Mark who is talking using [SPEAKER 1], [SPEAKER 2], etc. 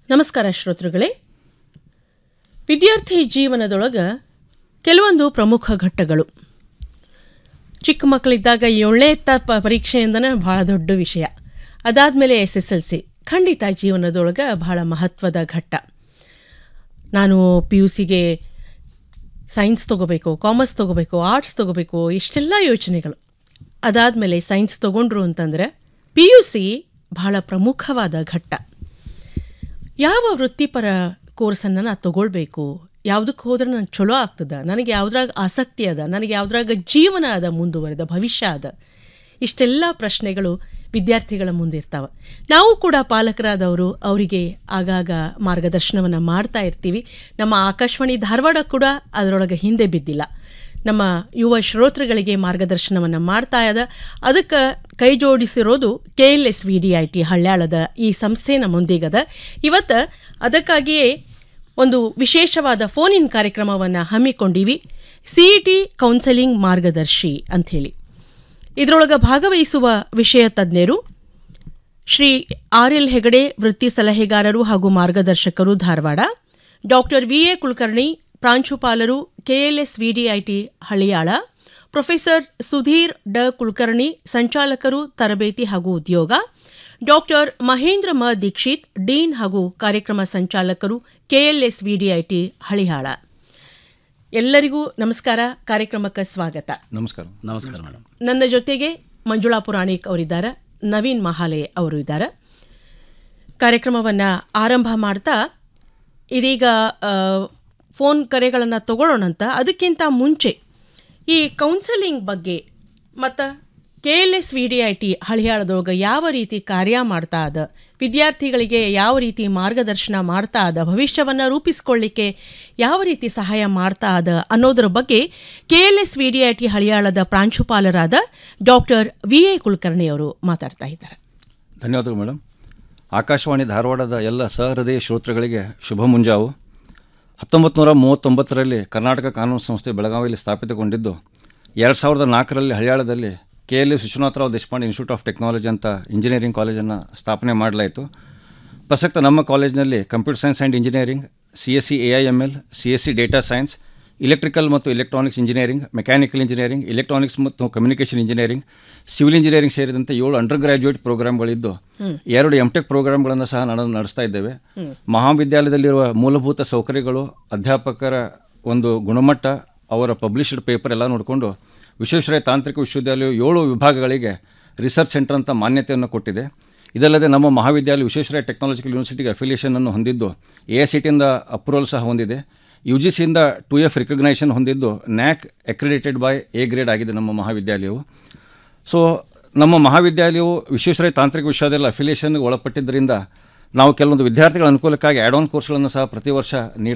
[SPEAKER 1] ನಮಸ್ಕಾರ ಶ್ರೋತೃಗಳೇ ವಿದ್ಯಾರ್ಥಿ ಜೀವನದೊಳಗೆ ಕೆಲವೊಂದು ಪ್ರಮುಖ ಘಟ್ಟಗಳು ಚಿಕ್ಕ ಮಕ್ಕಳಿದ್ದಾಗ ಏಳನೇ ಎತ್ತ ಪ ಪರೀಕ್ಷೆಯಿಂದನೇ ಭಾಳ ದೊಡ್ಡ ವಿಷಯ ಅದಾದಮೇಲೆ ಎಸ್ ಎಸ್ ಎಲ್ ಸಿ ಖಂಡಿತ ಜೀವನದೊಳಗೆ ಬಹಳ ಮಹತ್ವದ ಘಟ್ಟ ನಾನು ಪಿ ಯು ಸಿಗೆ ಸೈನ್ಸ್ ತೊಗೋಬೇಕು ಕಾಮರ್ಸ್ ತೊಗೋಬೇಕು ಆರ್ಟ್ಸ್ ತೊಗೋಬೇಕು ಇಷ್ಟೆಲ್ಲ ಯೋಚನೆಗಳು ಅದಾದಮೇಲೆ ಸೈನ್ಸ್ ತೊಗೊಂಡ್ರು ಅಂತಂದರೆ ಪಿ ಯು ಸಿ ಬಹಳ ಪ್ರಮುಖವಾದ ಘಟ್ಟ ಯಾವ ವೃತ್ತಿಪರ ಕೋರ್ಸನ್ನು ನಾನು ತೊಗೊಳ್ಬೇಕು ಯಾವುದಕ್ಕೆ ಹೋದ್ರೆ ನನಗೆ ಚಲೋ ಆಗ್ತದೆ ನನಗೆ ಯಾವುದ್ರಾಗ ಆಸಕ್ತಿ ಅದ ನನಗೆ ಯಾವುದ್ರಾಗ ಜೀವನ ಅದ ಮುಂದುವರೆದ ಭವಿಷ್ಯ ಅದ ಇಷ್ಟೆಲ್ಲ ಪ್ರಶ್ನೆಗಳು ವಿದ್ಯಾರ್ಥಿಗಳ ಮುಂದಿರ್ತಾವೆ ನಾವು ಕೂಡ ಪಾಲಕರಾದವರು ಅವರಿಗೆ ಆಗಾಗ ಮಾರ್ಗದರ್ಶನವನ್ನು ಮಾಡ್ತಾ ಇರ್ತೀವಿ ನಮ್ಮ ಆಕಾಶವಾಣಿ ಧಾರವಾಡ ಕೂಡ ಅದರೊಳಗೆ ಹಿಂದೆ ಬಿದ್ದಿಲ್ಲ ನಮ್ಮ ಯುವ ಶ್ರೋತೃಗಳಿಗೆ ಮಾರ್ಗದರ್ಶನವನ್ನು ಮಾಡ್ತಾ ಇದ ಅದಕ್ಕೆ ಕೈ ಜೋಡಿಸಿರೋದು K L S V D I T ಹಳ್ಯಾಳದ ಈ ಸಂಸ್ಥೆ ನಮ್ಮ ಮುಂದಿಗದ ಇವತ್ತು ಅದಕ್ಕಾಗಿಯೇ ಒಂದು ವಿಶೇಷವಾದ ಫೋನ್ ಇನ್ ಕಾರ್ಯಕ್ರಮವನ್ನು ಹಮ್ಮಿಕೊಂಡಿವಿ ಸಿ ಇ ಟಿ ಕೌನ್ಸೆಲಿಂಗ್ ಮಾರ್ಗದರ್ಶಿ ಅಂಥೇಳಿ ಇದರೊಳಗೆ ಭಾಗವಹಿಸುವ ವಿಷಯ ತಜ್ಞರು ಶ್ರೀ ಆರ್ ಎಲ್ ಹೆಗಡೆ ವೃತ್ತಿ ಸಲಹೆಗಾರರು ಹಾಗೂ ಮಾರ್ಗದರ್ಶಕರು Dharwad doctor V A Kulkarni ಪ್ರಾಂಶುಪಾಲರು KLS VDIT Haliyal professor Sudhir ಡ ಕುಲಕರ್ಣಿ ಸಂಚಾಲಕರು ತರಬೇತಿ ಹಾಗೂ ಉದ್ಯೋಗ ಡಾಕ್ಟರ್ ಮಹೇಂದ್ರ ಮ ದೀಕ್ಷಿತ್ ಡೀನ್ ಹಾಗೂ ಕಾರ್ಯಕ್ರಮ ಸಂಚಾಲಕರು ಕೆಎಲ್ಎಸ್ ವಿಡಿಐಟಿ ಹಳಿಯಾಳ ಎಲ್ಲರಿಗೂ ನಮಸ್ಕಾರ ಕಾರ್ಯಕ್ರಮಕ್ಕೆ ಸ್ವಾಗತ
[SPEAKER 2] ನಮಸ್ಕಾರ
[SPEAKER 3] ನಮಸ್ಕಾರ ಮೇಡಮ್
[SPEAKER 1] ನನ್ನ ಜೊತೆಗೆ ಮಂಜುಳಾ ಪುರಾಣಿಕ್ ಅವರಿದ್ದಾರೆ ನವೀನ್ ಮಹಾಲೆ ಅವರು ಇದ್ದಾರೆ ಕಾರ್ಯಕ್ರಮವನ್ನು ಆರಂಭ ಮಾಡ್ತಾ ಇದೀಗ ಆ, ಫೋನ್ ಕರೆಗಳನ್ನು ತಗೊಳ್ಳೋಣಂತ ಅದಕ್ಕಿಂತ ಮುಂಚೆ ಈ ಕೌನ್ಸೆಲಿಂಗ್ ಬಗ್ಗೆ ಮತ್ತು K L S V D I T ಹಳಿಯಾಳದೊಳಗೆ ಯಾವ ರೀತಿ ಕಾರ್ಯ ಮಾಡ್ತಾ ಅದ ವಿದ್ಯಾರ್ಥಿಗಳಿಗೆ ಯಾವ ರೀತಿ ಮಾರ್ಗದರ್ಶನ ಮಾಡ್ತಾ ಅದ ಭವಿಷ್ಯವನ್ನು ರೂಪಿಸ್ಕೊಳ್ಳಿಕ್ಕೆ ಯಾವ ರೀತಿ ಸಹಾಯ ಮಾಡ್ತಾ ಅದ ಅನ್ನೋದರ ಬಗ್ಗೆ K L S V D I T ಹಳಿಯಾಳದ ಪ್ರಾಂಶುಪಾಲರಾದ ಡಾಕ್ಟರ್ ವಿ ಎ ಕುಲಕರ್ಣಿ ಅವರು ಮಾತಾಡ್ತಾ ಇದ್ದಾರೆ
[SPEAKER 2] ಧನ್ಯವಾದಗಳು ಮೇಡಮ್ ಆಕಾಶವಾಣಿ ಧಾರವಾಡದ ಎಲ್ಲ ಸಹೃದಯ ಶ್ರೋತೃಗಳಿಗೆ ಶುಭ ಮುಂಜಾವು ಹತ್ತೊಂಬತ್ತು ನೂರ ಮೂವತ್ತೊಂಬತ್ತರಲ್ಲಿ ಕರ್ನಾಟಕ ಕಾನೂನು ಸಂಸ್ಥೆ ಬೆಳಗಾವಿಯಲ್ಲಿ ಸ್ಥಾಪಿತಗೊಂಡಿದ್ದು ಎರಡು ಸಾವಿರದ ನಾಲ್ಕರಲ್ಲಿ ಹಳಿಯಾಳದಲ್ಲಿ K L S Vishwanathrao Deshpande institute of technology ಅಂತ ಇಂಜಿನಿಯರಿಂಗ್ ಕಾಲೇಜನ್ನು ಸ್ಥಾಪನೆ ಮಾಡಲಾಯಿತು ಪ್ರಸಕ್ತ ನಮ್ಮ ಕಾಲೇಜಿನಲ್ಲಿ computer science and engineering C S C A I M L C S C data science electrical ಮತ್ತು electronics engineering mechanical engineering electronics ಮತ್ತು ಕಮ್ಯುನಿಕೇಷನ್ ಇಂಜಿನಿಯರಿಂಗ್ ಸಿವಿಲ್ ಇಂಜಿನಿಯರಿಂಗ್ ಸೇರಿದಂತೆ ಏಳು ಅಂಡರ್ ಗ್ರಾಜ್ಯುಯೇಟ್ ಪ್ರೋಗ್ರಾಮ್ಗಳಿದ್ದು ಎರಡು ಎಮ್ ಟೆಕ್ ಪ್ರೋಗ್ರಾಮ್ಗಳನ್ನು ಸಹ ನಡೆ ನಡೆಸ್ತಾ ಇದ್ದೇವೆ ಮಹಾವಿದ್ಯಾಲಯದಲ್ಲಿರುವ ಮೂಲಭೂತ ಸೌಕರ್ಯಗಳು ಅಧ್ಯಾಪಕರ ಒಂದು ಗುಣಮಟ್ಟ ಅವರ ಪಬ್ಲಿಷ್ಡ್ ಪೇಪರ್ ಎಲ್ಲ ನೋಡಿಕೊಂಡು ವಿಶ್ವೇಶ್ವರಯ್ಯ ತಾಂತ್ರಿಕ ವಿಶ್ವವಿದ್ಯಾಲಯವು ಏಳು ವಿಭಾಗಗಳಿಗೆ ರಿಸರ್ಚ್ ಸೆಂಟರ್ ಅಂತ ಮಾನ್ಯತೆಯನ್ನು ಕೊಟ್ಟಿದೆ ಇದಲ್ಲದೆ ನಮ್ಮ ಮಹಾವಿದ್ಯಾಲಯ ವಿಶ್ವೇಶ್ವರಯ್ಯ ಟೆಕ್ನಾಲಜಿಕಲ್ ಯೂನಿವರ್ಸಿಟಿಗೆ ಅಫಿಲಿಯೇಷನನ್ನು ಹೊಂದಿದ್ದು ಎ ಐ ಸಿ ಟಿಯಿಂದ ಅಪ್ರೂವಲ್ ಸಹ ಹೊಂದಿದೆ ಯು ಜಿ ಸಿಯಿಂದ ಟು ಎಫ್ ರಿಕಗ್ನೈಷನ್ ಹೊಂದಿದ್ದು NAAC accredited by A grade ಆಗಿದೆ ನಮ್ಮ ಮಹಾವಿದ್ಯಾಲಯವು ಸೊ ನಮ್ಮ ಮಹಾವಿದ್ಯಾಲಯವು ವಿಶ್ವೇಶ್ವರಯ್ಯ ತಾಂತ್ರಿಕ ವಿಶ್ವವಿದ್ಯಾಲಯ ಅಫಿಲಿಯೇಷನ್ಗೆ ಒಳಪಟ್ಟಿದ್ದರಿಂದ ನಾವು ಕೆಲವೊಂದು ವಿದ್ಯಾರ್ಥಿಗಳ ಅನುಕೂಲಕ್ಕಾಗಿ ಆ್ಯಡ್ ಆನ್ ಕೋರ್ಸ್ಗಳನ್ನು ಸಹ ಪ್ರತಿ ವರ್ಷ ನೀಡ್ತಾ